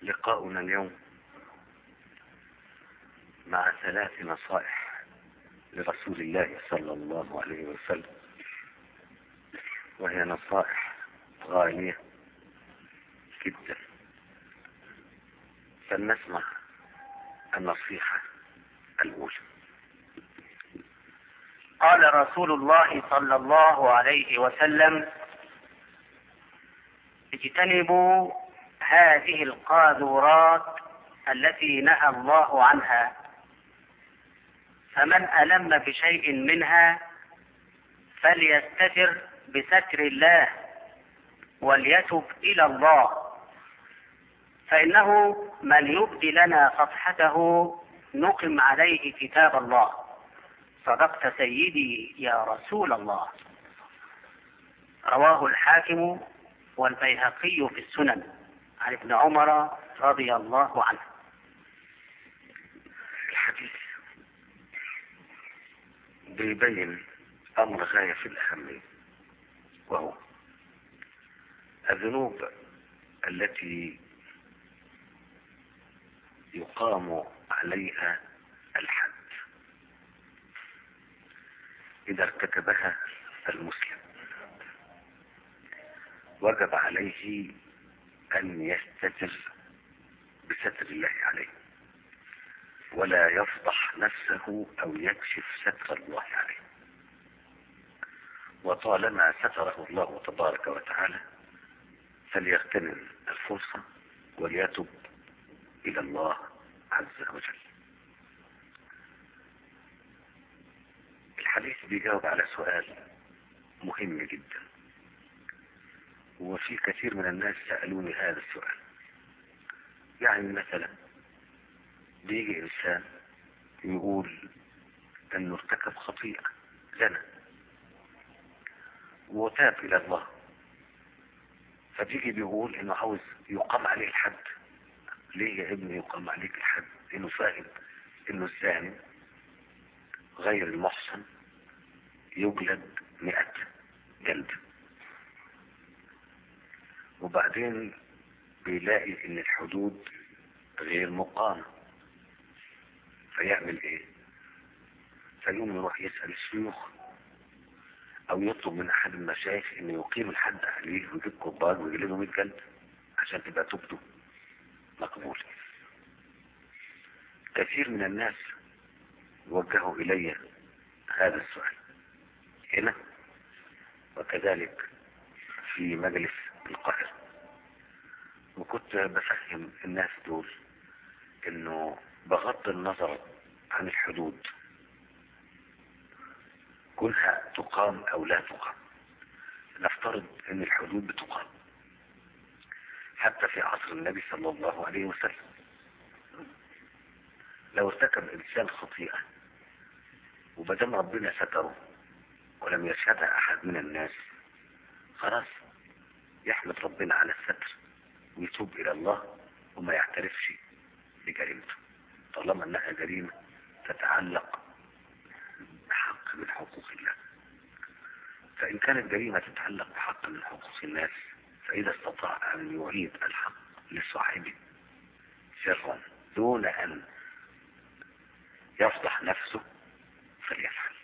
لقاؤنا اليوم مع ثلاث نصائح لرسول الله صلى الله عليه وسلم وهي نصائح غالية جدا فلنسمع النصيحة الأولى قال رسول الله صلى الله عليه وسلم اجتنبوا هذه القاذورات التي نهى الله عنها فمن ألم بشيء منها فليستتر بستر الله وليتب إلى الله فإنه من يبدي لنا صفحته نقم عليه كتاب الله صدقت سيدي يا رسول الله رواه الحاكم والبيهقي في السنن عن ابن عمر رضي الله عنه الحديث بيبين أمر غاية في الأهمية وهو الذنوب التي يقام عليها الحد إذا ارتكبها المسلم وجب عليه أن يستتر بستر الله عليه ولا يفضح نفسه أو يكشف ستر الله عليه وطالما ستره الله تبارك وتعالى فليغتنم الفرصة وليتب إلى الله عز وجل الحديث بيجاوب على سؤال مهم جدا وفي كثير من الناس سألوني هذا السؤال يعني مثلا بيجي إنسان يقول أنه ارتكب خطيئة زنا وتاب إلى الله فبيجي بيقول انه عاوز يقام عليه الحد ليه يا ابني يقام عليك الحد انه فاهم انه الزاني غير المحسن يجلد مئة جلد وبعدين بيلاقي ان الحدود غير مقامة فيعمل ايه فيقوم يروح يسأل الشيوخ او يطلب من احد المشايخ انه يقيم الحد عليه ويجيب كرباج ويجلده 100 جلد عشان تبقى توبته مقبول كثير من الناس وجهوا الي هذا السؤال هنا وكذلك في مجلس القاهرة وكنت بفهم الناس دول انه بغض النظر عن الحدود كونها تقام او لا تقام نفترض ان الحدود بتقام حتى في عصر النبي صلى الله عليه وسلم لو ارتكب انسان خطيئة وبدم ربنا ستره ولم يشهدها احد من الناس خلاص يحمد ربنا على الستر ويتوب الى الله وما يعترفش بجريمته طالما انها جريمة تتعلق بحق من حقوق الله فإن كانت جريمة تتعلق بحق من حقوق الناس فإذا استطاع أن يعيد الحق لصاحبه سرا دون أن يفضح نفسه فليفعل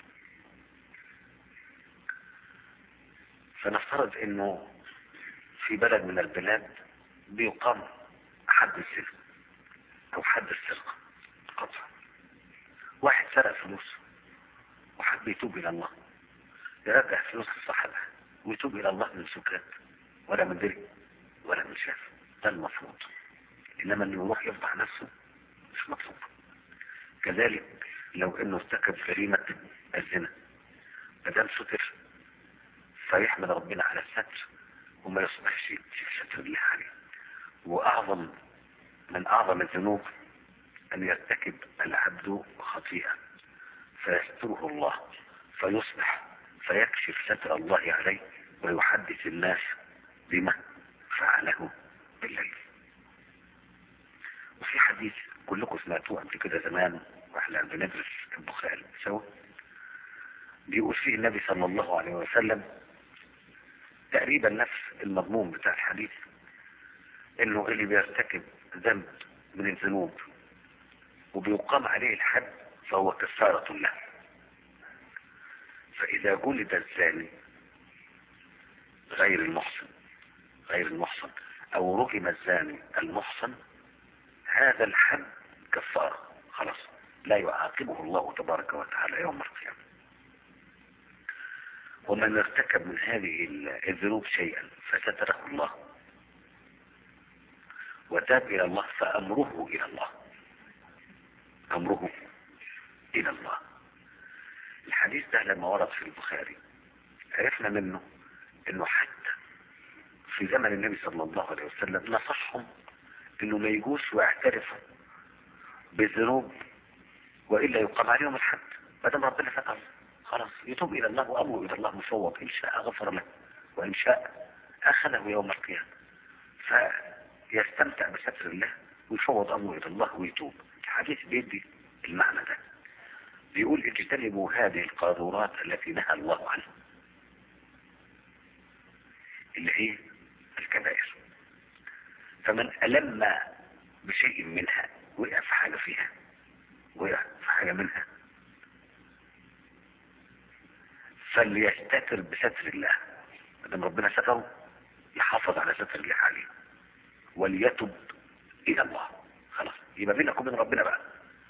فنفترض أنه في بلد من البلاد بيقام حد السرقة أو حد السرقة قطع واحد سرق فلوس وحب يتوب إلى الله يرجع فلوس لصاحبها ويتوب إلى الله من سكات ولا من دري ولا من شاف ده المفروض إنما إنه يروح يفضح نفسه مش مطلوب كذلك لو إنه ارتكب جريمة الزنا مدام ستر فيحمد ربنا على الستر وما يصبحش في ستر الله عليه وأعظم من أعظم الذنوب أن يرتكب العبد خطيئة فيستره الله فيصبح فيكشف ستر الله عليه ويحدث الناس بما فعله بالليل وفي حديث كلكم سمعتوه قبل كده زمان واحنا بندرس البخاري سوا بيقول فيه النبي صلى الله عليه وسلم تقريبا نفس المضمون بتاع الحديث انه اللي بيرتكب ذنب من الذنوب وبيقام عليه الحد فهو كفارة له فإذا جلد الزاني غير المحسن غير المحسن أو رجم الزاني المحسن هذا الحد كفارة خلاص لا يعاقبه الله تبارك وتعالى يوم القيامة ومن ارتكب من هذه الذنوب شيئا فستره الله وتاب إلى الله فأمره إلى الله أمره إلى الله الحديث ده لما ورد في البخاري عرفنا منه انه حتى في زمن النبي صلى الله عليه وسلم نصحهم انه ما يجوش ويعترفوا بالذنوب والا يقام عليهم الحد ما دام ربنا فتح خلاص يتوب الى الله وامره الى الله مفوض ان شاء غفر له وان شاء اخذه يوم القيامه فيستمتع بستر الله ويفوض امره الى الله ويتوب الحديث بيدي المعنى ده بيقول اجتنبوا هذه القاذورات التي نهى الله عنها اللي هي الكبائر فمن ألم بشيء منها وقع في حاجة فيها وقع في حاجة منها فليستتر بستر الله مادام ربنا ستره يحافظ على ستر الله عليه وليتب إلى الله خلاص يبقى بينك وبين ربنا بقى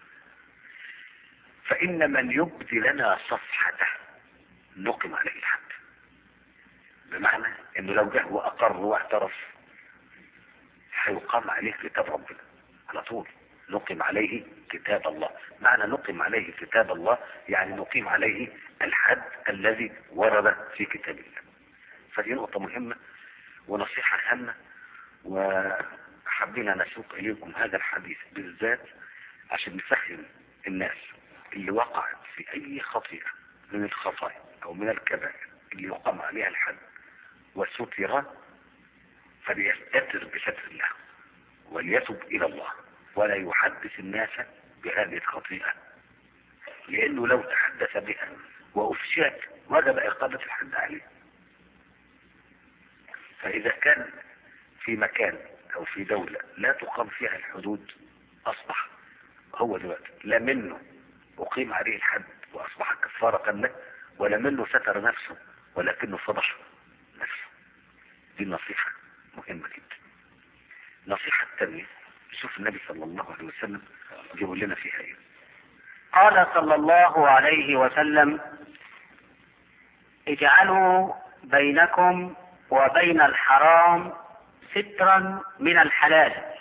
فإن من يبدي لنا صفحته نقم عليه الحد بمعنى انه لو جه واقر واعترف هيقام عليه كتاب ربنا على طول نقم عليه كتاب الله معنى نقم عليه كتاب الله يعني نقيم عليه الحد الذي ورد في كتاب الله فدي نقطة مهمة ونصيحة هامة وحبينا نسوق إليكم هذا الحديث بالذات عشان نفهم الناس اللي وقعت في أي خطيئة من الخطايا أو من الكبائر اللي يقام عليها الحد وستر فليستتر بستر الله وليتب إلى الله ولا يحدث الناس بهذه الخطيئة لأنه لو تحدث بها وأفشات وجب إقامة الحد عليه فإذا كان في مكان أو في دولة لا تقام فيها الحدود أصبح هو دلوقتي لا منه أقيم عليه الحد وأصبح كفارة له ولا منه ستر نفسه ولكنه فضح نفسه دي نصيحة مهمة جدا النصيحة الثانية شوف النبي صلى الله عليه وسلم يقول لنا فيها ايه قال صلى الله عليه وسلم اجعلوا بينكم وبين الحرام سترا من الحلال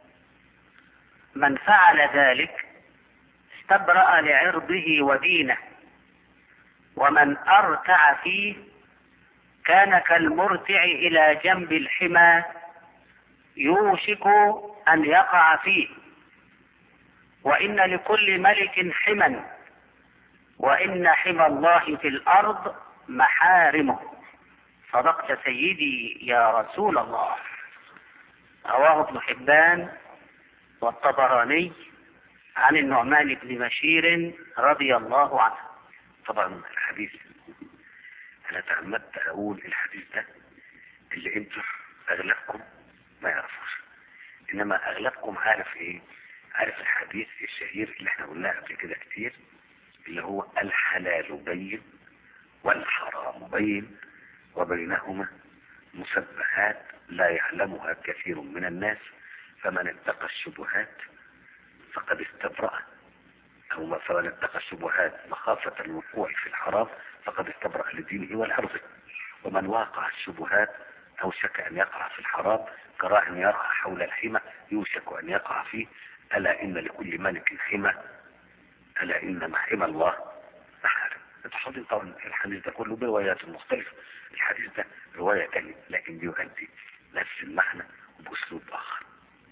من فعل ذلك استبرأ لعرضه ودينه ومن أرتع فيه كان كالمرتع إلى جنب الحمى يوشك أن يقع فيه وإن لكل ملك حما وإن حمى الله في الأرض محارمه صدقت سيدي يا رسول الله رواه ابن حبان والطبراني عن النعمان بن بشير رضي الله عنه طبعا الحديث انا تعمدت اقول الحديث ده اللي انتوا اغلبكم ما يعرفوش انما اغلبكم عارف ايه عارف الحديث الشهير اللي احنا قلناه قبل كده كتير اللي هو الحلال بين والحرام بين وبينهما مسبحات لا يعلمها كثير من الناس فمن اتقى الشبهات فقد استبرأ أو فمن اتقى الشبهات مخافة الوقوع في الحرام فقد استبرأ لدينه والعرض ومن واقع الشبهات أوشك أن يقع في الحرام كراع يرعى حول الحمى يوشك أن يقع فيه ألا إن لكل ملك حمى ألا إن محمى الله محارم تحضر طبعا الحديث ده كله بروايات مختلفة الحديث ده رواية تانية لكن بيؤدي نفس المعنى بأسلوب آخر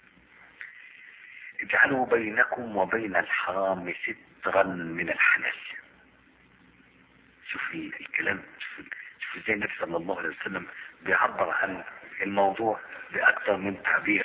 اجعلوا بينكم وبين الحرام سترا من الحلال شوف الكلام شوف شوف ازاي النبي صلى الله عليه وسلم بيعبر عن الموضوع بأكثر من تعبير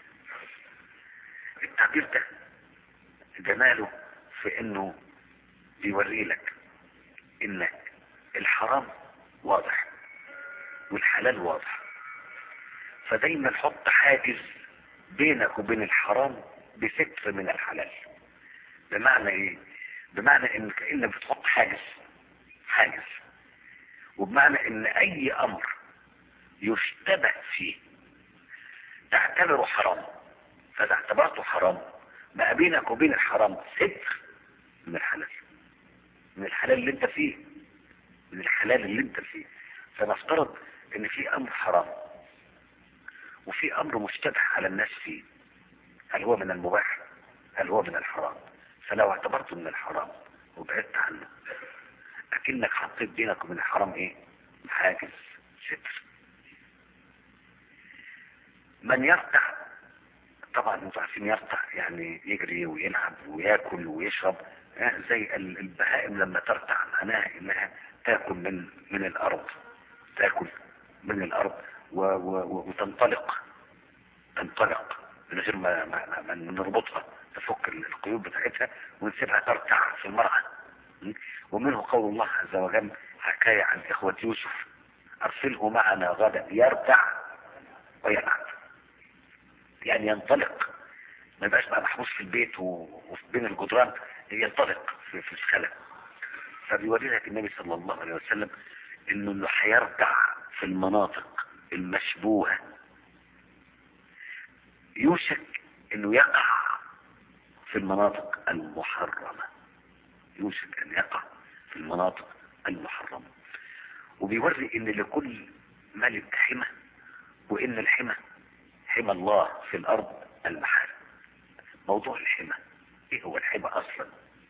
التعبير ده جماله في انه بيوري لك ان الحرام واضح والحلال واضح فدايما حط حاجز بينك وبين الحرام بستر من الحلال بمعنى ايه بمعنى ان كأنك بتحط حاجز حاجز وبمعنى ان اي امر يشتبه فيه تعتبره حرام فاذا اعتبرته حرام بقى بينك وبين الحرام ستر من الحلال من الحلال اللي انت فيه من الحلال اللي انت فيه فنفترض ان في امر حرام وفي امر مشتبه على الناس فيه هل هو من المباح هل هو من الحرام فلو اعتبرته من الحرام وبعدت عنه اكنك حطيت بينك وبين الحرام ايه حاجز ستر من يرتع طبعا انتوا عارفين يرتع يعني يجري ويلعب وياكل ويشرب آه، زي ال- البهائم لما ترتع معناها انها تاكل من من الارض تاكل من الارض و و و وتنطلق تنطلق من غير ما, ما, ما, ما نربطها تفك القيود بتاعتها ونسيبها ترتع في المرعى م? ومنه قول الله عز وجل حكاية عن إخوة يوسف أرسله معنا غدا يرتع ويلعب يعني ينطلق ما يبقاش بقى محبوس في البيت و- وفي بين الجدران ينطلق في, في الخلا فبيوري لك النبي صلى الله عليه وسلم انه اللي هيرتع في المناطق المشبوهة يوشك انه يقع في المناطق المحرمة يوشك ان يقع في المناطق المحرمة وبيوري ان لكل ملك حمى وان الحمى حمى الله في الارض المحارم موضوع الحمى ايه هو الحمى اصلا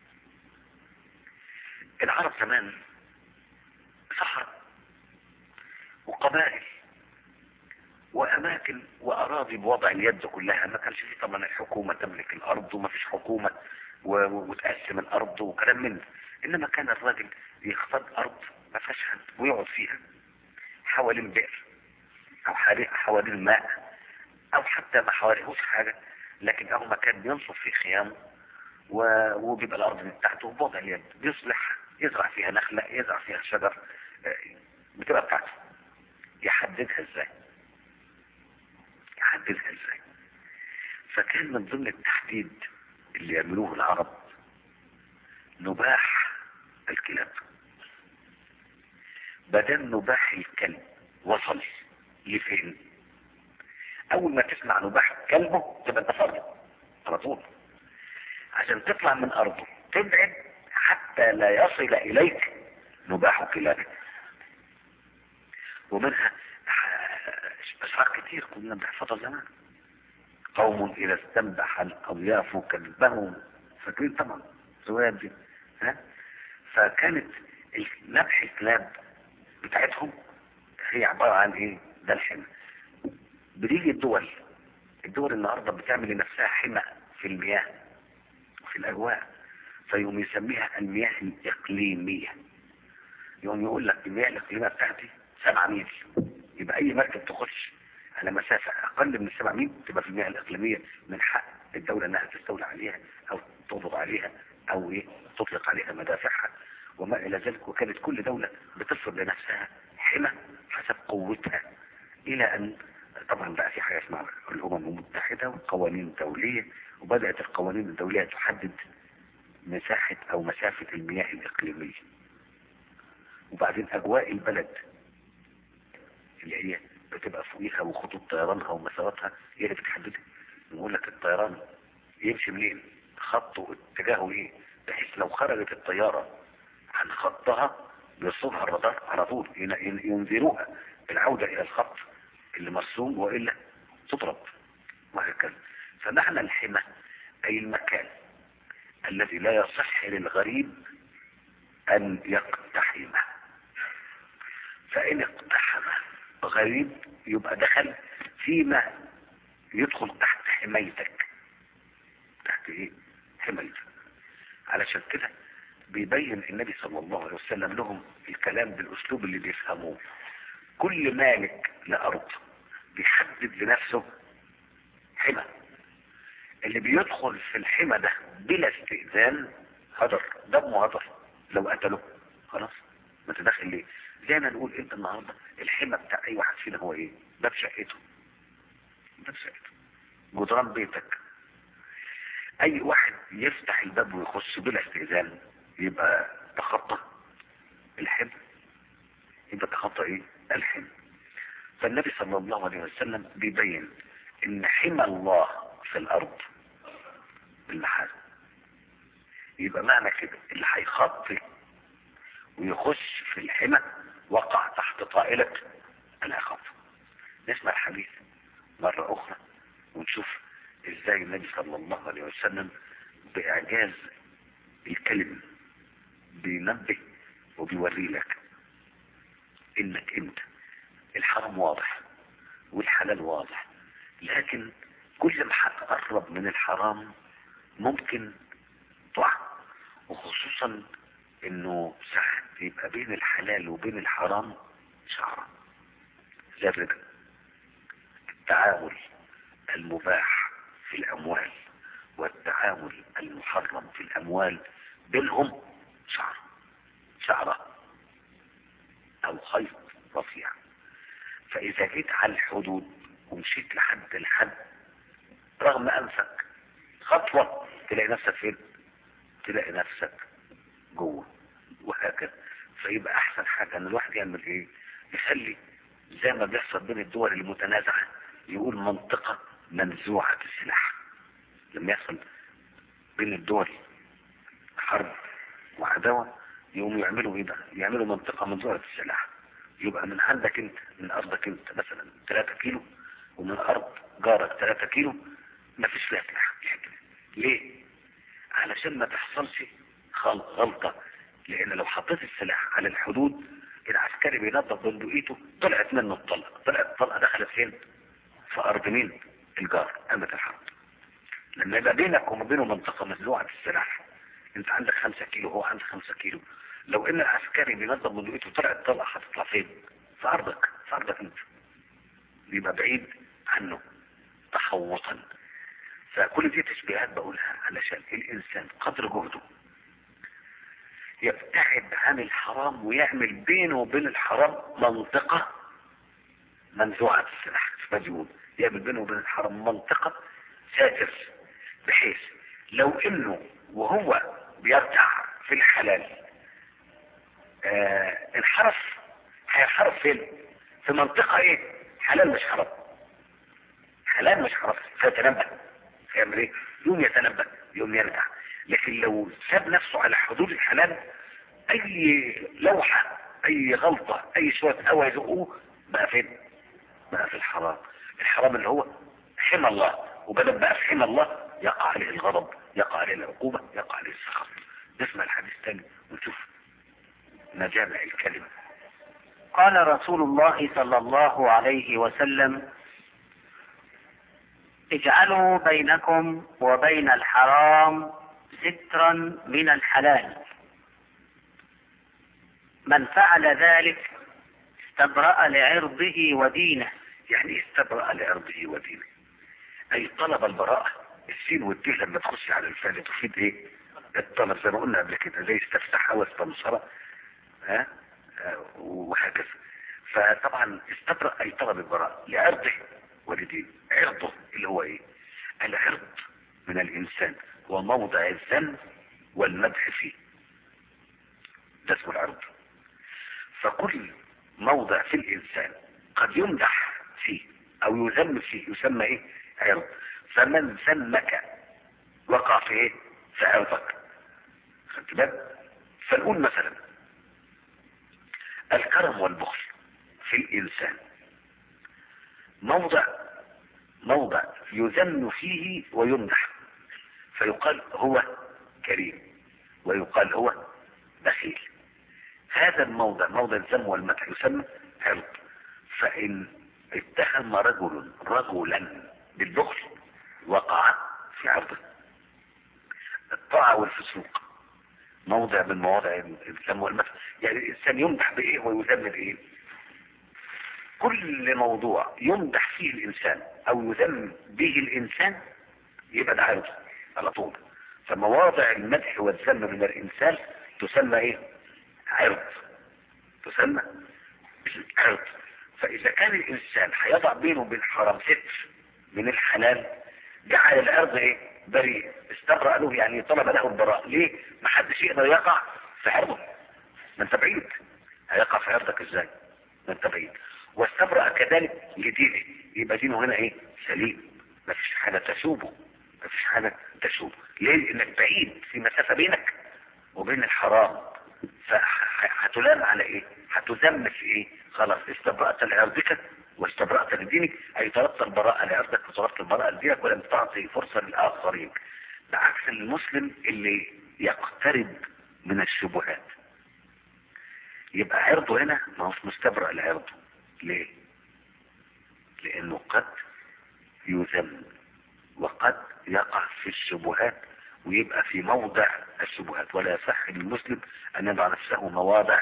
العرب زمان صحراء وقبائل واماكن واراضي بوضع اليد كلها ما كانش في طبعا الحكومه تملك الارض وما فيش حكومه و- و- وتقسم الارض وكلام من ده. انما كان الراجل يختار ارض ما فيهاش حد ويقعد فيها حوالين بئر او حالي- حوالين ماء او حتى ما حواليهوش حاجه لكن هو مكان بينصب فيه خيام و- وبيبقى الارض من تحته بوضع اليد بيصلح يزرع فيها نخله يزرع فيها شجر آه، بتبقى بتاعته يحددها ازاي يحددها ازاي فكان من ضمن التحديد اللي يعملوه العرب نباح الكلاب بدل نباح الكلب وصل لفين اول ما تسمع نباح كلبه تبقى انت فرد على طول عشان تطلع من ارضه تبعد حتى لا يصل اليك نباح كلابك ومنها اشعار كتير كنا بنحفظها زمان قوم اذا استنبح الاضياف كلبهم فاكرين طبعا الروايات دي ها فكانت نبح الكلاب بتاعتهم هي عبارة عن ايه ده الحمى بتيجي الدول الدول النهاردة بتعمل لنفسها حمى في المياه وفي الاجواء فيقوم يسميها المياه الاقليمية يقوم يقول لك المياه الاقليمية بتاعتي سبعة ميل يبقى اي مركب تخش على مسافة اقل من السبع ميل تبقى في المياه الاقليمية من حق الدولة انها تستولى عليها او تقبض عليها او ايه تطلق عليها مدافعها وما الى ذلك وكانت كل دولة بتفرض لنفسها حمى حسب قوتها الى ان طبعا بقى في حاجة اسمها الامم المتحدة والقوانين الدولية وبدأت القوانين الدولية تحدد مساحة او مسافة المياه الاقليمية وبعدين اجواء البلد اللي هي بتبقى فوقيها وخطوط طيرانها ومساراتها هي اللي بتحددها نقول لك الطيران يمشي منين خطه اتجاهه ايه بحيث لو خرجت الطيارة عن خطها بيرصدها الرادار على طول ين- ين- ينذروها بالعودة الى الخط اللي مرسوم والا تضرب وهكذا فمعنى الحمى اي المكان الذي لا يصح للغريب ان يقتحمه فان اقتحم غريب يبقى دخل فيما يدخل تحت حمايتك تحت ايه حمايتك علشان كده بيبين النبي صلى الله عليه وسلم لهم الكلام بالاسلوب اللي بيفهموه كل مالك لارض بيحدد لنفسه حمى اللي بيدخل في الحمى ده بلا استئذان هدر دمه هدر لو قتله خلاص ما تدخل ليه زي ما نقول انت النهارده الحمى بتاع اي واحد فينا هو ايه باب شقته باب شقته جدران بيتك اي واحد يفتح الباب ويخش بلا استئذان يبقى تخطى الحمل يبقى تخطى ايه الحمل فالنبي صلى الله عليه وسلم بيبين ان حمى الله في الارض بالمحارم يبقى معنى كده اللي هيخطي ويخش في الحمى وقع تحت طائلة العقاب نسمع الحديث مرة اخرى ونشوف ازاي النبي صلى الله عليه وسلم باعجاز الكلم بينبه وبيوري لك انك انت الحرام واضح والحلال واضح لكن كل ما هتقرب من الحرام ممكن تقع وخصوصا انه ساعات يبقى بين الحلال وبين الحرام شعرة زي الربا التعامل المباح في الاموال والتعامل المحرم في الاموال بينهم شعرة شعرة او خيط رفيع فاذا جيت على الحدود ومشيت لحد الحد رغم انفك خطوة تلاقي نفسك فين تلاقي نفسك جوه وهكذا فيبقى احسن حاجة ان الواحد يعمل ايه يخلي زي ما بيحصل بين الدول المتنازعة يقول منطقة منزوعة السلاح لما يحصل بين الدول حرب وعداوة يقوموا يعملوا ايه بقى يعملوا منطقة منزوعة السلاح يبقى من عندك انت من ارضك انت مثلا 3 كيلو ومن ارض جارك 3 كيلو ما فيش فيها سلاح ليه علشان ما تحصلش خل- غلطة لان لو حطيت السلاح على الحدود العسكري بينظف بندقيته طلعت منه الطلقة طلعت الطلقة دخلت فين في ارض مين الجار قامت الحرب لما يبقى بينك وما بينه منطقة مزروعة السلاح انت عندك خمسة كيلو هو عنده خمسة كيلو لو ان العسكري بينظم بندقيته طلعت طلقة هتطلع فين في ارضك في ارضك انت يبقى بعيد عنه تحوطا فكل دي تشبيهات بقولها علشان الانسان قدر جهده يبتعد عن الحرام ويعمل بينه وبين الحرام منطقة منزوعة السلاح مجهول يعمل بينه وبين الحرام منطقة ساتر بحيث لو انه وهو بيرتع في الحلال آه انحرف هينحرف فين في منطقة ايه حلال مش حرام حلال مش حرام فيتنبه يعمل ايه يوم يتنبه يوم يرجع لكن لو ساب نفسه على حدود الحلال اي لوحة اي غلطة اي شوية هوا يزقوه بقى فين بقى في الحرام الحرام اللي هو حمى الله وبدل بقى في حمى الله يقع عليه الغضب يقع عليه العقوبة يقع عليه السخط نسمع الحديث تاني ونشوف مجامع الكلمة قال رسول الله صلى الله عليه وسلم اجعلوا بينكم وبين الحرام سترا من الحلال من فعل ذلك استبرأ لعرضه ودينه يعني استبرأ لعرضه ودينه اي طلب البراءة السين والدين لما تخش على الفعل تفيد ايه الطلب زي ما قلنا قبل كده زي استفتح واستنصر ها آه، وهكذا فطبعا استبرأ اي طلب البراءة لعرضه ولدينه عرضه اللي هو ايه العرض من الانسان هو موضع الذم والمدح فيه ده اسمه العرض فكل موضع في الانسان قد يمدح فيه او يذم فيه يسمى ايه عرض فمن ذمك وقع في ايه في عرضك خدت بالك فنقول مثلا الكرم والبخل في الانسان موضع موضع يذم فيه ويمدح فيقال هو كريم ويقال هو بخيل هذا الموضع موضع الذم والمدح يسمى عرض فإن اتهم رجل رجلا بالبخل وقع في عرضه الطاعة والفسوق موضع من مواضع الذم والمدح يعني الإنسان يمدح بإيه ويذم بإيه كل موضوع يمدح فيه الإنسان أو يذم به الإنسان يبقى ده عرض على طول فمواضع المدح والذم من الإنسان تسمى إيه عرض تسمى عرض فإذا كان الإنسان هيضع بينه وبين حرام ستر من الحلال جعل العرض ايه بريء استبرأ له يعني طلب له البراء ليه ما حدش يقدر يقع في عرضه ما انت بعيد هيقع في عرضك ازاي ما انت بعيد واستبرأ كذلك لدينه يبقى دينه هنا ايه سليم ما فيش حاجة تشوبه ما فيش حاجة تشوبه ليه لانك بعيد في مسافة بينك وبين الحرام فهتلام على ايه هتذم في ايه خلاص استبرأت لعرضك واستبرأت لدينك اي طلبت البراءة لعرضك وطلبت البراءة لدينك ولم تعطي فرصة للآخرين بعكس المسلم اللي يقترب من الشبهات يبقى عرضه هنا ما هوش مستبرأ لعرضه ليه لانه قد يذم وقد يقع في الشبهات ويبقى في موضع الشبهات ولا يصح للمسلم ان يضع نفسه مواضع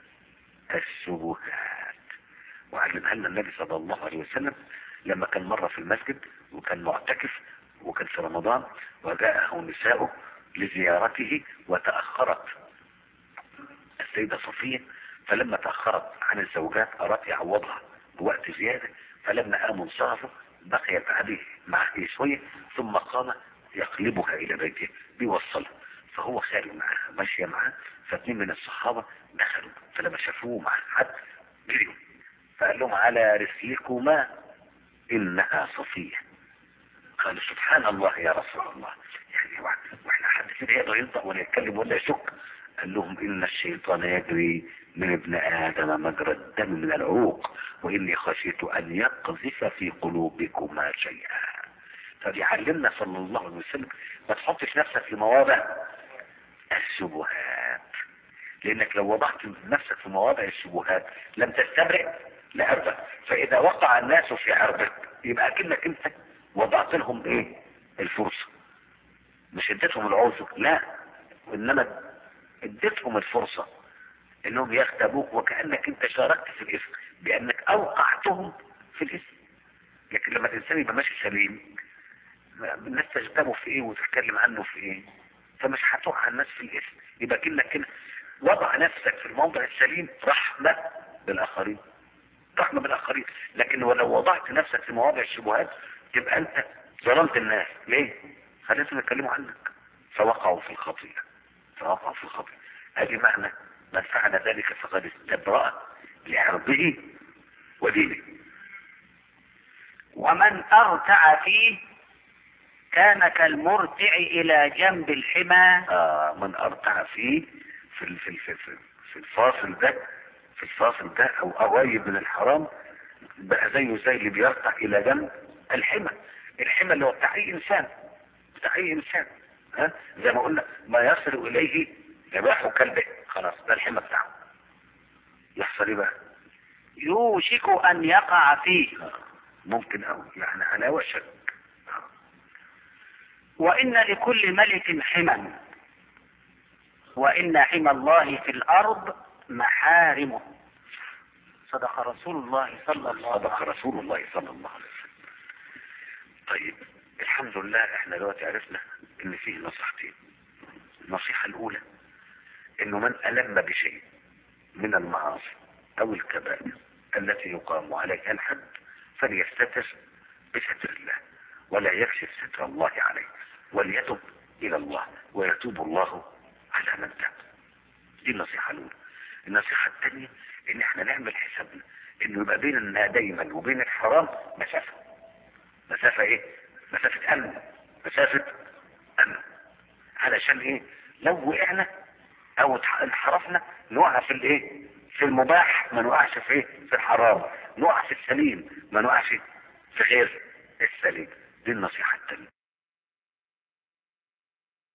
الشبهات وعلمها لنا النبي صلى الله عليه وسلم لما كان مرة في المسجد وكان معتكف وكان في رمضان وجاءه نساؤه لزيارته وتأخرت السيدة صفية فلما تأخرت عن الزوجات أراد يعوضها بوقت زيادة فلما قاموا انصرفوا بقيت عليه معه شوية ثم قام يقلبها إلى بيته بيوصلها فهو خارج معها ماشية معاه فاثنين من الصحابة دخلوا فلما شافوه مع حد جريوا فقال لهم على رسلكما إنها صفية قالوا سبحان الله يا رسول الله يعني واحنا حد كده يقدر ينطق ولا يتكلم ولا يشك قال لهم إن الشيطان يجري من ابن آدم مجرى الدم من العروق وإني خشيت أن يقذف في قلوبكما شيئا فبيعلمنا صلى الله عليه وسلم ما تحطش نفسك في مواضع الشبهات لأنك لو وضعت نفسك في مواضع الشبهات لم تستبرئ لعرضك فإذا وقع الناس في عرضك يبقى أكنك أنت وضعت لهم إيه الفرصة مش اديتهم العذر لا وإنما اديتهم الفرصة انهم يختبوك وكأنك انت شاركت في الاسم بانك اوقعتهم في الاسم لكن لما الانسان يبقى ماشي سليم الناس تجتمه في ايه وتتكلم عنه في ايه فمش هتوقع الناس في الاسم يبقى كأنك كده وضع نفسك في الموضع السليم رحمة بالاخرين رحمة بالاخرين لكن ولو وضعت نفسك في مواضع الشبهات تبقى انت ظلمت الناس ليه خليتهم يتكلموا عنك فوقعوا في الخطيئة فوقعوا في الخطيئة ادي معنى من فعل ذلك فقد استبرأ لعرضه ودينه ومن أرتع فيه كان كالمرتع إلى جنب الحمى آه من أرتع فيه في ال- في ال- في في- في الفاصل ده في الفاصل ده أو قريب من الحرام بقى زيه زي اللي بيرتع إلى جنب الحمى الحمى اللي هو بتاع أي إنسان بتاع أي إنسان ها زي ما قلنا ما يصل إليه جباح كلبه خلاص ده الحمى بتاعه يحصل ايه بقى يوشك أن يقع فيه آه، ممكن أو يعني على وشك آه. وإن لكل ملك حما وإن حمى الله في الأرض محارمه صدق رسول الله صلى الله عليه صدق وسلم رسول الله صلى الله عليه وسلم طيب الحمد لله احنا دلوقتي عرفنا ان فيه نصيحتين النصيحة الاولى انه من الم بشيء من المعاصي او الكبائر التي يقام عليها الحد فليستتر بستر الله ولا يكشف ستر الله عليه وليتب الى الله ويتوب الله على من تاب دي النصيحة الاولى النصيحة الثانية ان احنا نعمل حسابنا انه يبقى بيننا دايما وبين الحرام مسافة مسافة ايه مسافة امن مسافة امن علشان ايه لو وقعنا او اتح- انحرفنا نقع في الايه في المباح ما نقعش في ايه في الحرام نقع في السليم ما نقعش في غير السليم دي النصيحة التانية